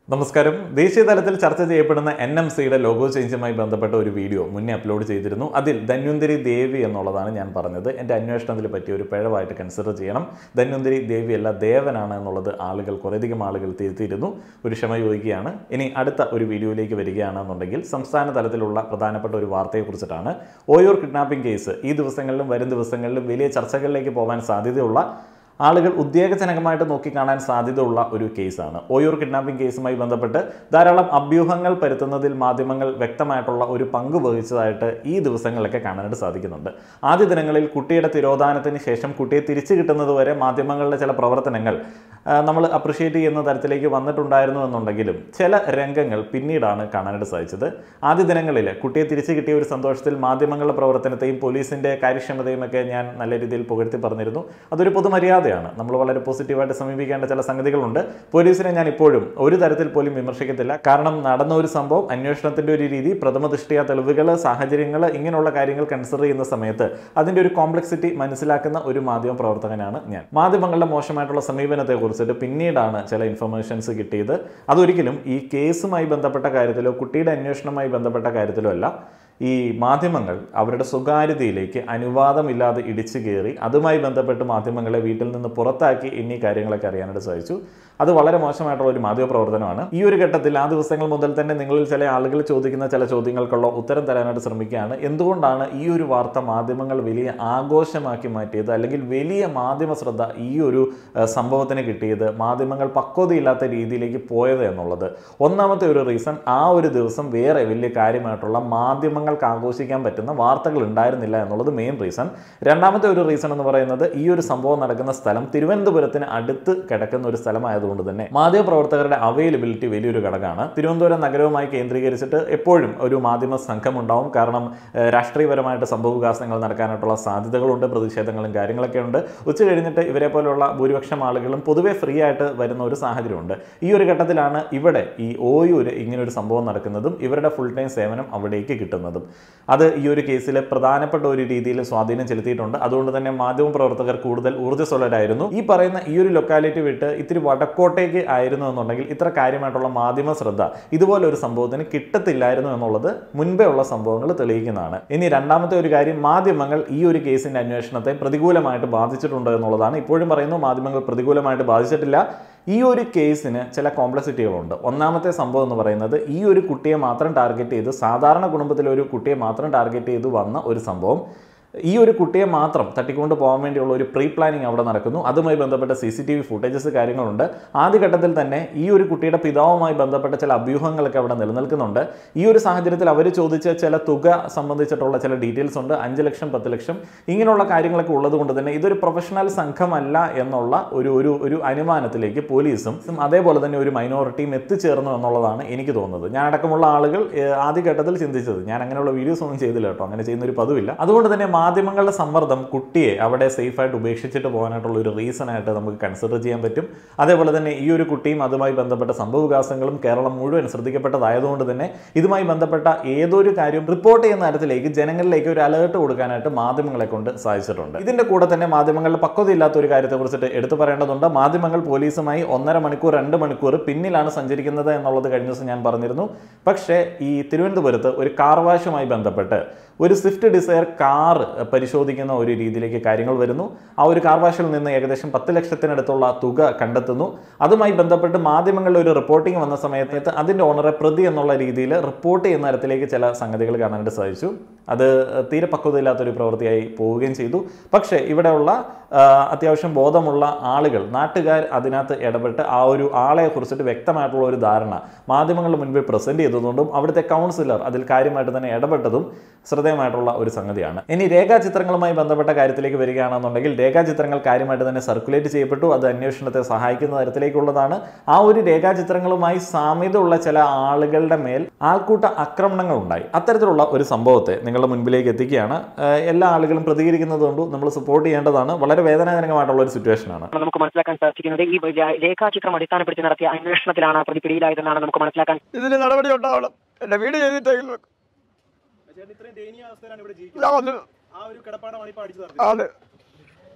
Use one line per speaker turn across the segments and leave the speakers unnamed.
നമസ്കാരം ദേശീയ തലത്തിൽ ചർച്ച ചെയ്യപ്പെടുന്ന എൻ എം സിയുടെ ലോഗോ ചേഞ്ചുമായി ബന്ധപ്പെട്ട ഒരു വീഡിയോ മുന്നേ അപ്ലോഡ് ചെയ്തിരുന്നു അതിൽ ധന്വന്തരി ദേവി എന്നുള്ളതാണ് ഞാൻ പറഞ്ഞത് എൻ്റെ അന്വേഷണത്തിൽ പറ്റിയ ഒരു പിഴവായിട്ട് കൺസിഡർ ചെയ്യണം ധന്വന്തരി ദേവി അല്ല ദേവനാണ് എന്നുള്ളത് ആളുകൾ കുറേയധികം ആളുകൾ തിരുത്തിയിരുന്നു ഒരു ക്ഷമ ചോദിക്കുകയാണ് ഇനി അടുത്ത ഒരു വീഡിയോയിലേക്ക് വരികയാണെന്നുണ്ടെങ്കിൽ സംസ്ഥാന തലത്തിലുള്ള പ്രധാനപ്പെട്ട ഒരു വാർത്തയെക്കുറിച്ചിട്ടാണ് ഓയൂർ കിഡ്നാപ്പിംഗ് കേസ് ഈ ദിവസങ്ങളിലും വരും ദിവസങ്ങളിലും വലിയ ചർച്ചകളിലേക്ക് പോകാൻ സാധ്യതയുള്ള ആളുകൾ ഉദ്വേഗജനകമായിട്ട് നോക്കിക്കാണാൻ സാധ്യതയുള്ള ഒരു കേസാണ് ഓയൂർ കിഡ്നാപ്പിംഗ് കേസുമായി ബന്ധപ്പെട്ട് ധാരാളം അഭ്യൂഹങ്ങൾ പരത്തുന്നതിൽ മാധ്യമങ്ങൾ വ്യക്തമായിട്ടുള്ള ഒരു പങ്ക് വഹിച്ചതായിട്ട് ഈ ദിവസങ്ങളിലൊക്കെ കാണാനായിട്ട് സാധിക്കുന്നുണ്ട് ആദ്യ ദിനങ്ങളിൽ കുട്ടിയുടെ തിരോധാനത്തിന് ശേഷം കുട്ടിയെ തിരിച്ചു കിട്ടുന്നത് വരെ മാധ്യമങ്ങളുടെ ചില പ്രവർത്തനങ്ങൾ നമ്മൾ അപ്രിഷ്യേറ്റ് ചെയ്യുന്ന തരത്തിലേക്ക് വന്നിട്ടുണ്ടായിരുന്നു എന്നുണ്ടെങ്കിലും ചില രംഗങ്ങൾ പിന്നീടാണ് കാണാനായിട്ട് സാധിച്ചത് ആദ്യ ദിനങ്ങളിൽ കുട്ടിയെ തിരിച്ചു കിട്ടിയ ഒരു സന്തോഷത്തിൽ മാധ്യമങ്ങളുടെ പ്രവർത്തനത്തെയും പോലീസിൻ്റെ കാര്യക്ഷമതയും ഒക്കെ ഞാൻ നല്ല രീതിയിൽ പുകഴ്ത്തി പറഞ്ഞിരുന്നു അതൊരു പൊതുമര്യാദയാണ് നമ്മൾ വളരെ പോസിറ്റീവായിട്ട് സമീപിക്കേണ്ട ചില സംഗതികളുണ്ട് പോലീസിനെ ഞാൻ ഇപ്പോഴും ഒരു തരത്തിൽ പോലും വിമർശിക്കത്തില്ല കാരണം നടന്ന ഒരു സംഭവം അന്വേഷണത്തിൻ്റെ ഒരു രീതി പ്രഥമ ദൃഷ്ടിയ തെളിവുകൾ സാഹചര്യങ്ങൾ ഇങ്ങനെയുള്ള കാര്യങ്ങൾ കൺസിഡർ ചെയ്യുന്ന സമയത്ത് അതിൻ്റെ ഒരു കോംപ്ലക്സിറ്റി മനസ്സിലാക്കുന്ന ഒരു മാധ്യമ പ്രവർത്തകനാണ് ഞാൻ മാധ്യമങ്ങളുടെ മോശമായിട്ടുള്ള സമീപനത്തെ കുറിച്ചിട്ട് പിന്നീടാണ് ചില ഇൻഫർമേഷൻസ് കിട്ടിയത് അതൊരിക്കലും ഈ കേസുമായി ബന്ധപ്പെട്ട കാര്യത്തിലോ കുട്ടിയുടെ അന്വേഷണവുമായി ബന്ധപ്പെട്ട കാര്യത്തിലോ അല്ല ഈ മാധ്യമങ്ങൾ അവരുടെ സ്വകാര്യതയിലേക്ക് അനുവാദമില്ലാതെ ഇടിച്ചു കയറി അതുമായി ബന്ധപ്പെട്ട് മാധ്യമങ്ങളെ വീട്ടിൽ നിന്ന് പുറത്താക്കി എന്നീ കാര്യങ്ങളൊക്കെ അറിയാനായിട്ട് സാധിച്ചു അത് വളരെ മോശമായിട്ടുള്ള ഒരു മാധ്യമ പ്രവർത്തനമാണ് ഈ ഒരു ഘട്ടത്തിൽ ആ ദിവസങ്ങൾ മുതൽ തന്നെ നിങ്ങളിൽ ചില ആളുകൾ ചോദിക്കുന്ന ചില ചോദ്യങ്ങൾക്കുള്ള ഉത്തരം തരാനായിട്ട് ശ്രമിക്കുകയാണ് എന്തുകൊണ്ടാണ് ഈ ഒരു വാർത്ത മാധ്യമങ്ങൾ വലിയ ആഘോഷമാക്കി മാറ്റിയത് അല്ലെങ്കിൽ വലിയ മാധ്യമ ശ്രദ്ധ ഈ ഒരു ഏഹ്, സംഭവത്തിന് കിട്ടിയത് മാധ്യമങ്ങൾ പക്വതയില്ലാത്ത രീതിയിലേക്ക് പോയത് എന്നുള്ളത് ഒന്നാമത്തെ ഒരു റീസൺ ആ ഒരു ദിവസം വേറെ വലിയ കാര്യമായിട്ടുള്ള മാധ്യമങ്ങൾക്ക് ആഘോഷിക്കാൻ പറ്റുന്ന വാർത്തകൾ ഉണ്ടായിരുന്നില്ല എന്നുള്ളത് മെയിൻ റീസൺ രണ്ടാമത്തെ ഒരു റീസൺ എന്ന് പറയുന്നത് ഈ ഒരു സംഭവം നടക്കുന്ന സ്ഥലം തിരുവനന്തപുരത്തിന് അടുത്ത് കിടക്കുന്ന ഒരു സ്ഥലമായതുകൊണ്ട് തന്നെ മാധ്യമപ്രവർത്തകരുടെ അവൈലബിലിറ്റി വലിയൊരു ഘടകമാണ് തിരുവനന്തപുരം നഗരവുമായി കേന്ദ്രീകരിച്ചിട്ട് എപ്പോഴും ഒരു മാധ്യമ സംഘം ഉണ്ടാവും കാരണം ഏഹ്, രാഷ്ട്രീയപരമായിട്ട് സംഭവവികാസങ്ങൾ നടക്കാനായിട്ടുള്ള സാധ്യതകളുണ്ട് പ്രതിഷേധങ്ങളും കാര്യങ്ങളൊക്കെ ഉണ്ട് ഉച്ച കഴിഞ്ഞിട്ട് ഇവരെ പോലുള്ള ഭൂരിപക്ഷം ആളുകളും പൊതുവെ ഫ്രീ ആയിട്ട് വരുന്ന ഒരു സാഹചര്യമുണ്ട് ഈ ഒരു ഘട്ടത്തിലാണ് ഇവിടെ ഈ ഓയൂര് ഇങ്ങനെ ഒരു സംഭവം നടക്കുന്നതും ഇവരുടെ ഫുൾ ടൈം സേവനം അവിടേക്ക് കിട്ടുന്നതും അത് ഈ ഒരു കേസിലെ പ്രധാനപ്പെട്ട ഒരു രീതിയിൽ സ്വാധീനം ചെലുത്തിയിട്ടുണ്ട് അതുകൊണ്ട് തന്നെ മാധ്യമ പ്രവർത്തകർ കൂടുതൽ ഊർജ്ജസ്വലരായിരുന്നു ഈ പറയുന്ന ഈ ഒരു ലൊക്കാലിറ്റി വിട്ട് ഇത്തിരി വടക്കോട്ടേക്ക് ആയിരുന്നു എന്നുണ്ടെങ്കിൽ ഇത്ര കാര്യമായിട്ടുള്ള മാധ്യമ ശ്രദ്ധ ഇതുപോലെ ഒരു സംഭവത്തിന് കിട്ടത്തില്ലായിരുന്നു എന്നുള്ളത് മുൻപേ ഉള്ള സംഭവങ്ങൾ തെളിയിക്കുന്നതാണ് ഇനി രണ്ടാമത്തെ ഒരു കാര്യം മാധ്യമങ്ങൾ ഈ ഒരു കേസിന്റെ അന്വേഷണത്തെ പ്രതികൂലമായിട്ട് ബാധിച്ചിട്ടുണ്ട് എന്നുള്ളതാണ് ഇപ്പോഴും പറയുന്നു മാധ്യമങ്ങൾ പ്രതികൂലമായിട്ട് ബാധിച്ചിട്ടില്ല ഈ ഒരു കേസിന് ചില കോംപ്ലക്സിറ്റികളുണ്ട് ഒന്നാമത്തെ സംഭവം എന്ന് പറയുന്നത് ഈ ഒരു കുട്ടിയെ മാത്രം ടാർഗറ്റ് ചെയ്ത് സാധാരണ കുടുംബത്തിലെ ഒരു കുട്ടിയെ മാത്രം ടാർഗറ്റ് ചെയ്ത് വന്ന ഒരു സംഭവം ഈ ഒരു കുട്ടിയെ മാത്രം തട്ടിക്കൊണ്ട് പോകാൻ വേണ്ടിയുള്ള ഒരു പ്രീ പ്ലാനിങ് അവിടെ നടക്കുന്നു അതുമായി ബന്ധപ്പെട്ട C C T V footages കാര്യങ്ങളുണ്ട് ആദ്യഘട്ടത്തിൽ തന്നെ ഈ ഒരു കുട്ടിയുടെ പിതാവുമായി ബന്ധപ്പെട്ട ചില അഭ്യൂഹങ്ങളൊക്കെ അവിടെ നിലനിൽക്കുന്നുണ്ട് ഈ ഒരു സാഹചര്യത്തിൽ അവർ ചോദിച്ച ചില തുക സംബന്ധിച്ചിട്ടുള്ള ചില ഡീറ്റെയിൽസ് ഉണ്ട് അഞ്ച് ലക്ഷം പത്ത് ലക്ഷം ഇങ്ങനെയുള്ള കാര്യങ്ങളൊക്കെ ഉള്ളത് കൊണ്ട് തന്നെ ഇതൊരു പ്രൊഫഷണൽ സംഘമല്ല എന്നുള്ള ഒരു ഒരു ഒരു അനുമാനത്തിലേക്ക് പോലീസും അതേപോലെ തന്നെ ഒരു മൈനോറിറ്റിയും എത്തിച്ചേർന്നു എന്നുള്ളതാണ് എനിക്ക് തോന്നുന്നത് ഞാൻ അടക്കമുള്ള ആളുകൾ ഏഹ്, ആദ്യഘട്ടത്തിൽ ചിന്തിച്ചത് ഞാൻ അങ്ങനെയുള്ള വീഡിയോസ് ഒന്നും ചെയ്തില്ല കേട്ടോ അങ്ങനെ ചെയ്യുന്ന ഒരു പതിവില്ല അതുകൊണ്ട് തന്നെ മാധ്യമങ്ങളുടെ സമ്മർദ്ദം കുട്ടിയെ അവിടെ സേഫായിട്ട് ഉപേക്ഷിച്ചിട്ട് പോകാനായിട്ടുള്ള ഒരു റീസൺ ആയിട്ട് നമുക്ക് കൺസിഡർ ചെയ്യാൻ പറ്റും അതേപോലെ തന്നെ ഈ ഒരു കുട്ടിയും അതുമായി ബന്ധപ്പെട്ട സംഭവവികാസങ്ങളും കേരളം മുഴുവൻ ശ്രദ്ധിക്കപ്പെട്ടതായതുകൊണ്ട് തന്നെ ഇതുമായി ബന്ധപ്പെട്ട ഏതൊരു കാര്യം റിപ്പോർട്ട് ചെയ്യുന്ന തരത്തിലേക്ക് ജനങ്ങളിലേക്ക് ഒരു അലേർട്ട് കൊടുക്കാനായിട്ട് മാധ്യമങ്ങളെ കൊണ്ട് സാധിച്ചിട്ടുണ്ട് ഇതിന്റെ കൂടെ തന്നെ മാധ്യമങ്ങളുടെ പക്വതയില്ലാത്ത ഒരു കാര്യത്തെ കുറിച്ചിട്ട് എടുത്തു പറയേണ്ടതുണ്ട് മാധ്യമങ്ങൾ പോലീസുമായി ഒന്നര മണിക്കൂർ രണ്ട് മണിക്കൂർ പിന്നിലാണ് സഞ്ചരിക്കുന്നത് എന്നുള്ളത് കഴിഞ്ഞ ദിവസം ഞാൻ പറഞ്ഞിരുന്നു പക്ഷേ ഈ തിരുവനന്തപുരത്ത് ഒരു കാർ വാഷുമായി ബന്ധപ്പെട്ട് ഒരു സ്വിഫ്റ്റ് ഡിസയർ കാർ പരിശോധിക്കുന്ന ഒരു രീതിയിലേക്ക് കാര്യങ്ങൾ വരുന്നു ആ ഒരു കാർ വാഷിൽ നിന്ന് ഏകദേശം പത്ത് ലക്ഷത്തിനടുത്തുള്ള തുക കണ്ടെത്തുന്നു അതുമായി ബന്ധപ്പെട്ട് മാധ്യമങ്ങളിൽ ഒരു റിപ്പോർട്ടിംഗ് വന്ന സമയത്ത് അതിൻ്റെ ഓണറെ പ്രതി എന്നുള്ള രീതിയിൽ റിപ്പോർട്ട് ചെയ്യുന്ന തരത്തിലേക്ക് ചില സംഗതികൾ കാണാനായിട്ട് സാധിച്ചു അത് തീരെ പക്വതയില്ലാത്തൊരു പ്രവൃത്തിയായി പോവുകയും ചെയ്തു പക്ഷേ ഇവിടെയുള്ള ആ, അത്യാവശ്യം ബോധമുള്ള ആളുകൾ നാട്ടുകാർ അതിനകത്ത് ഇടപെട്ട് ആ ഒരു ആളെ കുറിച്ചിട്ട് വ്യക്തമായിട്ടുള്ള ഒരു ധാരണ മാധ്യമങ്ങളുടെ മുൻപിൽ പ്രസന്റ് ചെയ്തതുകൊണ്ടും അവിടുത്തെ കൗൺസിലർ അതിൽ കാര്യമായിട്ട് തന്നെ ഇടപെട്ടതും ശ്രദ്ധേയമായിട്ടുള്ള ഒരു സംഗതിയാണ് ഇനി രേഖാചിത്രങ്ങളുമായി ബന്ധപ്പെട്ട കാര്യത്തിലേക്ക് വരികയാണെന്നുണ്ടെങ്കിൽ രേഖാചിത്രങ്ങൾ കാര്യമായിട്ട് തന്നെ സർക്കുലേറ്റ് ചെയ്യപ്പെട്ടു അത് അന്വേഷണത്തെ സഹായിക്കുന്ന തരത്തിലേക്കുള്ളതാണ് ആ ഒരു രേഖാചിത്രങ്ങളുമായി സാമ്യതയുള്ള ചില ആളുകളുടെ മേൽ ആൾക്കൂട്ട ആക്രമണങ്ങൾ ഉണ്ടായി അത്തരത്തിലുള്ള ഒരു സംഭവത്തെ നിങ്ങളുടെ മുൻപിലേക്ക് എത്തിക്കുകയാണ് ഏഹ് എല്ലാ ആളുകളും പ്രതികരിക്കുന്നത് കൊണ്ട് നമ്മൾ സപ്പോർട്ട് ചെയ്യേണ്ടതാണ് വളരെ വേദനാജനകമായിട്ടുള്ള ഒരു സിറ്റുവേഷനാണ്
നമുക്ക് മനസ്സിലാക്കാൻ സാധിക്കുന്നത് ഈ രേ- രേഖാചിത്രം അടിസ്ഥാനപ്പെടുത്തി നടത്തിയ അന്വേഷണത്തിലാണ് പ്രതി പിടിയിലായതെന്നാണ് നമുക്ക് മനസ്സിലാക്കാൻ
ഇതിന് നടപടി ഉണ്ടാവണം എന്റെ വീട് ചെയ്തിട്ടെങ്കിലും വെക്കും. ഞാൻ ഒന്ന്
ആ ഒരു കിടപ്പാടമാണ് ഇപ്പൊ അടിച്ചു
അതെ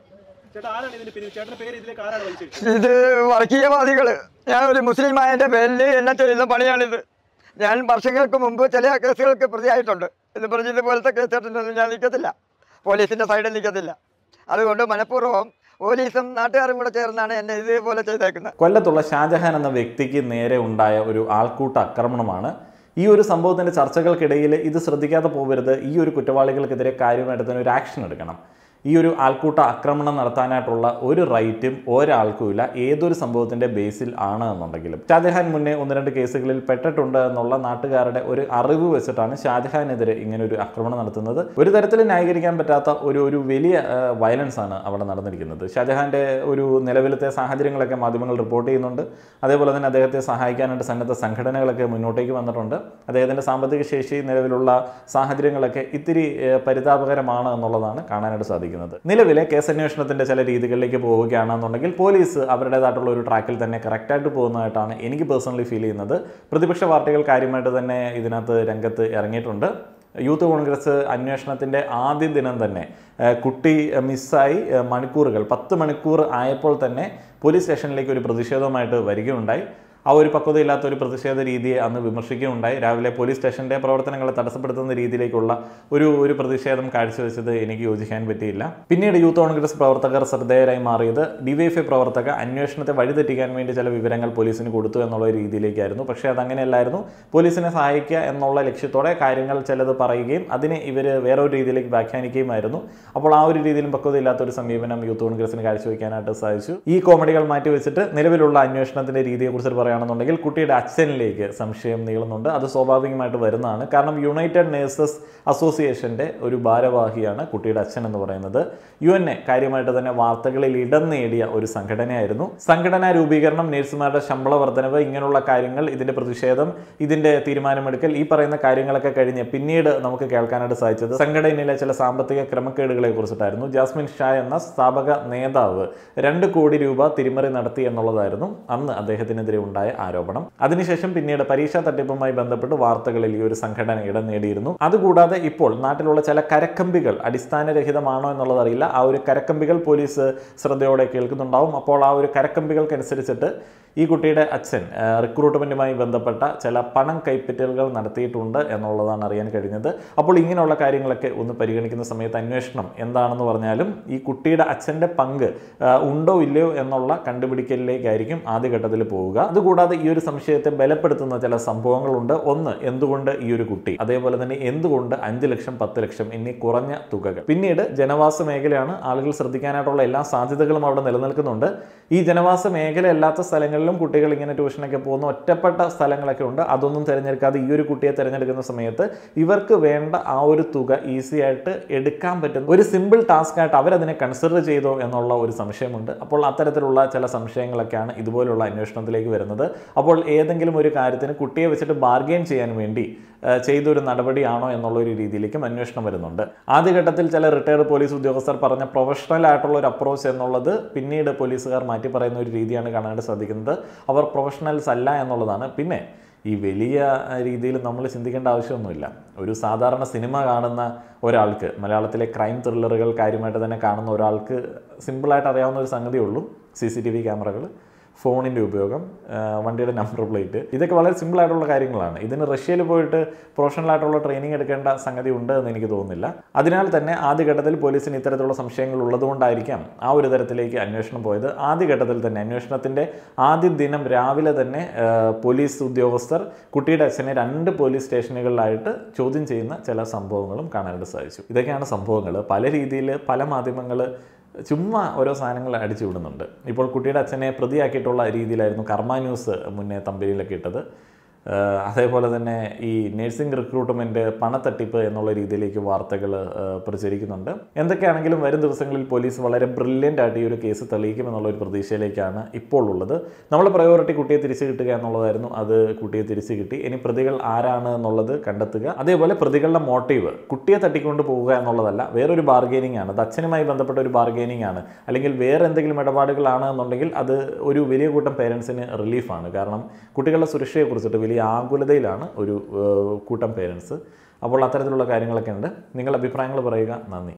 ചേട്ടാ ആരാണ് ഇതിന്റെ പിന്നിൽ ചേട്ടന്റെ പേര് ഇതിലേക്ക് ആരാണ് വലിച്ചിരിച്ചത്
ഇത് വർഗീയവാദികള് ഞാൻ ഒരു മുസ്ലിം ആയതിന്റെ പേരിൽ എന്നെ ചെയ്യുന്ന പണിയാണിത് ഞാൻ വർഷങ്ങൾക്ക് മുമ്പ് ചില കേസുകൾക്ക് പ്രതിയായിട്ടുണ്ട് ഇത് പറഞ്ഞ് ഇതുപോലത്തെ കേസിട്ടൊന്നും ഞാൻ നിൽക്കത്തില്ല പോലീസിന്റെ സൈഡിൽ നിൽക്കത്തില്ല അതുകൊണ്ട് മനഃപൂർവ്വം പോലീസും നാട്ടുകാരും കൂടെ ചേർന്നാണ് എന്നെ ഇതേപോലെ ചെയ്തേക്കുന്നത്
കൊല്ലത്തുള്ള ഷാജഹാൻ എന്ന വ്യക്തിക്ക് നേരെ ഉണ്ടായ ഒരു ആൾക്കൂട്ട ആക്രമണമാണ് ഈ ഒരു സംഭവത്തിൻ്റെ ചർച്ചകൾക്കിടയിൽ ഇത് ശ്രദ്ധിക്കാതെ പോകരുത് ഈ ഒരു കുറ്റവാളികൾക്കെതിരെ കാര്യമായിട്ട് തന്നെ ഒരു ആക്ഷൻ എടുക്കണം ഈ ഒരു ആൾക്കൂട്ട ആക്രമണം നടത്താനായിട്ടുള്ള ഒരു റൈറ്റും ഒരാൾക്കും ഇല്ല ഏതൊരു സംഭവത്തിൻ്റെ ബേസിൽ ആണ് എന്നുണ്ടെങ്കിലും ഷാജഹാൻ മുന്നേ ഒന്ന് രണ്ട് കേസുകളിൽ പെട്ടിട്ടുണ്ട് എന്നുള്ള നാട്ടുകാരുടെ ഒരു അറിവ് വെച്ചിട്ടാണ് ഷാജഹാനെതിരെ ഇങ്ങനെ ഒരു ആക്രമണം നടത്തുന്നത് ഒരു തരത്തിൽ ന്യായീകരിക്കാൻ പറ്റാത്ത ഒരു ഒരു വലിയ വയലൻസ് ആണ് അവിടെ നടന്നിരിക്കുന്നത് ഷാജഹാന്റെ ഒരു നിലവിലത്തെ സാഹചര്യങ്ങളൊക്കെ മാധ്യമങ്ങൾ റിപ്പോർട്ട് ചെയ്യുന്നുണ്ട് അതേപോലെ തന്നെ അദ്ദേഹത്തെ സഹായിക്കാനായിട്ട് സന്നദ്ധ സംഘടനകളൊക്കെ മുന്നോട്ടേക്ക് വന്നിട്ടുണ്ട് അദ്ദേഹത്തിന്റെ സാമ്പത്തിക ശേഷി നിലവിലുള്ള സാഹചര്യങ്ങളൊക്കെ ഇത്തിരി ഏഹ്, പരിതാപകരമാണ് എന്നുള്ളതാണ് കാണാനായിട്ട് സാധിക്കുന്നത് നിലവിലെ കേസ് അന്വേഷണത്തിന്റെ ചില രീതികളിലേക്ക് പോവുകയാണെന്നുണ്ടെങ്കിൽ പോലീസ് അവരുടേതായിട്ടുള്ള ഒരു ട്രാക്കിൽ തന്നെ കറക്റ്റായിട്ട് പോകുന്നതായിട്ടാണ് എനിക്ക് പേഴ്സണലി ഫീൽ ചെയ്യുന്നത് പ്രതിപക്ഷ പാർട്ടികൾ കാര്യമായിട്ട് തന്നെ ഇതിനകത്ത് രംഗത്ത് ഇറങ്ങിയിട്ടുണ്ട് യൂത്ത് കോൺഗ്രസ് അന്വേഷണത്തിൻ്റെ ആദ്യ ദിനം തന്നെ ഏഹ്, കുട്ടി ഏഹ്, മിസ്സായി ഏഹ്, മണിക്കൂറുകൾ പത്ത് മണിക്കൂർ ആയപ്പോൾ തന്നെ പോലീസ് സ്റ്റേഷനിലേക്ക് ഒരു പ്രതിഷേധവുമായിട്ട് വരികയുണ്ടായി ആ ഒരു പക്വതയില്ലാത്ത ഒരു പ്രതിഷേധ രീതിയെ അന്ന് വിമർശിക്കുകയുണ്ടായി രാവിലെ പോലീസ് സ്റ്റേഷന്റെ പ്രവർത്തനങ്ങളെ തടസ്സപ്പെടുത്തുന്ന രീതിയിലേക്കുള്ള ഒരു ഒരു പ്രതിഷേധം കാഴ്ചവെച്ചത് എനിക്ക് യോജിക്കാൻ പറ്റിയില്ല പിന്നീട് യൂത്ത് കോൺഗ്രസ് പ്രവർത്തകർ ശ്രദ്ധേയരായി മാറിയത് ഡിവൈഎഫ്ഐ പ്രവർത്തക അന്വേഷണത്തെ വഴിതെറ്റിക്കാൻ വേണ്ടി ചില വിവരങ്ങൾ പോലീസിന് കൊടുത്തു എന്നുള്ള രീതിയിലേക്കായിരുന്നു പക്ഷേ അതങ്ങനെയല്ലായിരുന്നു പോലീസിനെ സഹായിക്കുക എന്നുള്ള ലക്ഷ്യത്തോടെ കാര്യങ്ങൾ ചിലത് പറയുകയും അതിനെ ഇവർ വേറെ ഒരു രീതിയിലേക്ക് വ്യാഖ്യാനിക്കുകയുമായിരുന്നു അപ്പോൾ ആ ഒരു രീതിയിലും പക്വതയില്ലാത്ത ഒരു സമീപനം യൂത്ത് കോൺഗ്രസിന് കാഴ്ചവെക്കാനായിട്ട് സാധിച്ചു ഈ കോമഡികൾ മാറ്റി വെച്ചിട്ട് നിലവിലുള്ള അന്വേഷണത്തിന്റെ രീതിയെക്കുറിച്ച് പറയുകയാണെന്നുണ്ടെങ്കിൽ കുട്ടിയുടെ അച്ഛനിലേക്ക് സംശയം നീളുന്നുണ്ട് അത് സ്വാഭാവികമായിട്ട് വരുന്നതാണ് കാരണം യുണൈറ്റഡ് നേഴ്സസ് അസോസിയേഷന്റെ ഒരു ഭാരവാഹിയാണ് കുട്ടിയുടെ അച്ഛൻ എന്ന് പറയുന്നത് യു എൻ എ കാര്യമായിട്ട് തന്നെ വാർത്തകളിൽ ഇടം നേടിയ ഒരു സംഘടനയായിരുന്നു സംഘടനാ രൂപീകരണം നഴ്സുമാരുടെ ശമ്പള വർധനവ് ഇങ്ങനെയുള്ള കാര്യങ്ങൾ ഇതിന്റെ പ്രതിഷേധം ഇതിന്റെ തീരുമാനമെടുക്കൽ ഈ പറയുന്ന കാര്യങ്ങളൊക്കെ കഴിഞ്ഞ് പിന്നീട് നമുക്ക് കേൾക്കാനായിട്ട് സാധിച്ചത് സംഘടനയിലെ ചില സാമ്പത്തിക ക്രമക്കേടുകളെ കുറിച്ചിട്ടായിരുന്നു ജാസ്മിൻ ഷാ എന്ന സ്ഥാപക നേതാവ് രണ്ട് കോടി രൂപ തിരിമറി നടത്തി എന്നുള്ളതായിരുന്നു അന്ന് അദ്ദേഹത്തിനെതിരെ ഉണ്ടായ ആരോപണം അതിനുശേഷം പിന്നീട് പരീക്ഷാ തട്ടിപ്പുമായി ബന്ധപ്പെട്ട് വാർത്തകളിൽ ഈ ഒരു സംഘടന ഇടം നേടിയിരുന്നു അതുകൂടാതെ ഇപ്പോൾ നാട്ടിലുള്ള ചില കരക്കമ്പികൾ അടിസ്ഥാനരഹിതമാണോ എന്നുള്ളത് അറിയില്ല ആ ഒരു കരക്കമ്പികൾ പോലീസ് ശ്രദ്ധയോടെ കേൾക്കുന്നുണ്ടാവും അപ്പോൾ ആ ഒരു കരക്കമ്പികൾക്കനുസരിച്ചിട്ട് ഈ കുട്ടിയുടെ അച്ഛൻ ആ, റിക്രൂട്ട്മെന്റുമായി ബന്ധപ്പെട്ട ചില പണം കൈപ്പറ്റലുകൾ നടത്തിയിട്ടുണ്ട് എന്നുള്ളതാണ് അറിയാൻ കഴിഞ്ഞത് അപ്പോൾ ഇങ്ങനെയുള്ള കാര്യങ്ങളൊക്കെ ഒന്ന് പരിഗണിക്കുന്ന സമയത്ത് അന്വേഷണം എന്താണെന്ന് പറഞ്ഞാലും ഈ കുട്ടിയുടെ അച്ഛൻ്റെ പങ്ക് ആ, ഉണ്ടോ ഇല്ലയോ എന്നുള്ള കണ്ടുപിടിക്കലിലേക്കായിരിക്കും ആദ്യഘട്ടത്തിൽ പോവുക അതുകൂടാതെ ഈ ഒരു സംശയത്തെ ബലപ്പെടുത്തുന്ന ചില സംഭവങ്ങളുണ്ട് ഒന്ന് എന്തുകൊണ്ട് ഈ ഒരു കുട്ടി അതേപോലെ തന്നെ എന്തുകൊണ്ട് അഞ്ച് ലക്ഷം പത്ത് ലക്ഷം എന്നീ കുറഞ്ഞ തുകകൾ പിന്നീട് ജനവാസ മേഖലയാണ് ആളുകൾ ശ്രദ്ധിക്കാനായിട്ടുള്ള എല്ലാ സാധ്യതകളും അവിടെ നിലനിൽക്കുന്നുണ്ട് ഈ ജനവാസ മേഖല അല്ലാത്ത സ്ഥലങ്ങളിലും കുട്ടികൾ ഇങ്ങനെ ട്യൂഷനൊക്കെ പോകുന്ന ഒറ്റപ്പെട്ട സ്ഥലങ്ങളൊക്കെ ഉണ്ട് അതൊന്നും തിരഞ്ഞെടുക്കാതെ ഈ ഒരു കുട്ടിയെ തിരഞ്ഞെടുക്കുന്ന സമയത്ത് ഇവർക്ക് വേണ്ട ആ ഒരു തുക ഈസി ആയിട്ട് എടുക്കാൻ പറ്റുന്ന ഒരു സിമ്പിൾ ടാസ്ക് ആയിട്ട് അവരതിനെ കൺസിഡർ ചെയ്തോ എന്നുള്ള ഒരു സംശയമുണ്ട് അപ്പോൾ അത്തരത്തിലുള്ള ചില സംശയങ്ങളൊക്കെയാണ് ഇതുപോലുള്ള അന്വേഷണത്തിലേക്ക് വരുന്നത് അപ്പോൾ ഏതെങ്കിലും ഒരു കാര്യത്തിന് കുട്ടിയെ വെച്ചിട്ട് ബാർഗെയിൻ ചെയ്യാൻ വേണ്ടി ആ, ചെയ്തൊരു നടപടിയാണോ എന്നുള്ള ഒരു രീതിയിലേക്കും അന്വേഷണം വരുന്നുണ്ട് ആദ്യഘട്ടത്തിൽ ചില റിട്ടയർഡ് പോലീസ് ഉദ്യോഗസ്ഥർ പറഞ്ഞ പ്രൊഫഷണൽ ആയിട്ടുള്ള ഒരു അപ്രോച്ച് എന്നുള്ളത് പിന്നീട് പോലീസുകാർ മാറ്റി പറയുന്ന ഒരു രീതിയാണ് കാണാനായിട്ട് സാധിക്കുന്നത് അവർ പ്രൊഫഷണൽസ് അല്ല എന്നുള്ളതാണ് പിന്നെ ഈ വലിയ രീതിയിൽ നമ്മൾ ചിന്തിക്കേണ്ട ആവശ്യമൊന്നുമില്ല ഒരു സാധാരണ സിനിമ കാണുന്ന ഒരാൾക്ക് മലയാളത്തിലെ ക്രൈം ത്രില്ലറുകൾ കാര്യമായിട്ട് തന്നെ കാണുന്ന ഒരാൾക്ക് സിമ്പിളായിട്ട് അറിയാവുന്ന ഒരു സംഗതിയേ ഉള്ളൂ സി സി ടി വി ക്യാമറകൾ ഫോണിൻ്റെ ഉപയോഗം ആ, വണ്ടിയുടെ നമ്പർ പ്ലേറ്റ് ഇതൊക്കെ വളരെ സിമ്പിൾ ആയിട്ടുള്ള കാര്യങ്ങളാണ് ഇതിന് റഷ്യയിൽ പോയിട്ട് പ്രൊഫഷണൽ ആയിട്ടുള്ള ട്രെയിനിങ് എടുക്കേണ്ട സംഗതി ഉണ്ട് എന്ന് എനിക്ക് തോന്നുന്നില്ല അതിനാൽ തന്നെ ആദ്യഘട്ടത്തിൽ പോലീസിന് ഇത്തരത്തിലുള്ള സംശയങ്ങൾ ഉള്ളതുകൊണ്ടായിരിക്കാം ആ ഒരു തരത്തിലേക്ക് അന്വേഷണം പോയത് ആദ്യഘട്ടത്തിൽ തന്നെ അന്വേഷണത്തിൻ്റെ ആദ്യ ദിനം രാവിലെ തന്നെ ആ, പോലീസ് ഉദ്യോഗസ്ഥർ കുട്ടിയുടെ അച്ഛനെ രണ്ട് പോലീസ് സ്റ്റേഷനുകളിലായിട്ട് ചോദ്യം ചെയ്യുന്ന ചില സംഭവങ്ങളും കാണാനായിട്ട് സാധിച്ചു ഇതൊക്കെയാണ് സംഭവങ്ങൾ പല രീതിയിൽ പല മാധ്യമങ്ങൾ ചുമ്മാ ഓരോ സാധനങ്ങൾ അടിച്ചു വിടുന്നുണ്ട് ഇപ്പോൾ കുട്ടിയുടെ അച്ഛനെ പ്രതിയാക്കിയിട്ടുള്ള രീതിയിലായിരുന്നു കർമ്മ ന്യൂസ് മുന്നേ തമ്പനിയിലൊക്കെ ഇട്ടത് ആഹ് അതേപോലെ തന്നെ ഈ നഴ്സിംഗ് റിക്രൂട്ട്മെൻറ്റ് പണത്തട്ടിപ്പ് എന്നുള്ള രീതിയിലേക്ക് വാർത്തകൾ പ്രചരിക്കുന്നുണ്ട് എന്തൊക്കെയാണെങ്കിലും വരും ദിവസങ്ങളിൽ പോലീസ് വളരെ ബ്രില്യൻ്റ് ആയിട്ട് ഈ ഒരു കേസ് തെളിയിക്കുമെന്നുള്ള ഒരു പ്രതീക്ഷയിലേക്കാണ് ഇപ്പോൾ ഉള്ളത് നമ്മൾ പ്രയോറിറ്റി കുട്ടിയെ തിരിച്ചു കിട്ടുക എന്നുള്ളതായിരുന്നു അത് കുട്ടിയെ തിരിച്ചു കിട്ടി ഇനി പ്രതികൾ ആരാണ് എന്നുള്ളത് കണ്ടെത്തുക അതേപോലെ പ്രതികളുടെ മോട്ടീവ് കുട്ടിയെ തട്ടിക്കൊണ്ട് പോവുക എന്നുള്ളതല്ല വേറൊരു ബാർഗെയിനിങ് ആണ് അത് അച്ഛനുമായി ബന്ധപ്പെട്ട ഒരു ബാർഗെയിനിങ് ആണ് അല്ലെങ്കിൽ വേറെ എന്തെങ്കിലും ഇടപാടുകളാണ് എന്നുണ്ടെങ്കിൽ അത് ഒരു വലിയ കൂട്ടം പേരൻസിന് റിലീഫാണ് കാരണം കുട്ടികളുടെ സുരക്ഷയെക്കുറിച്ചിട്ട് വലിയ ആകുലതയിലാണ് ഒരു ഏഹ്, കൂട്ടം പേരൻസ് അപ്പോൾ അത്തരത്തിലുള്ള കാര്യങ്ങളൊക്കെ ഉണ്ട് നിങ്ങളുടെ അഭിപ്രായങ്ങൾ പറയുക നന്ദി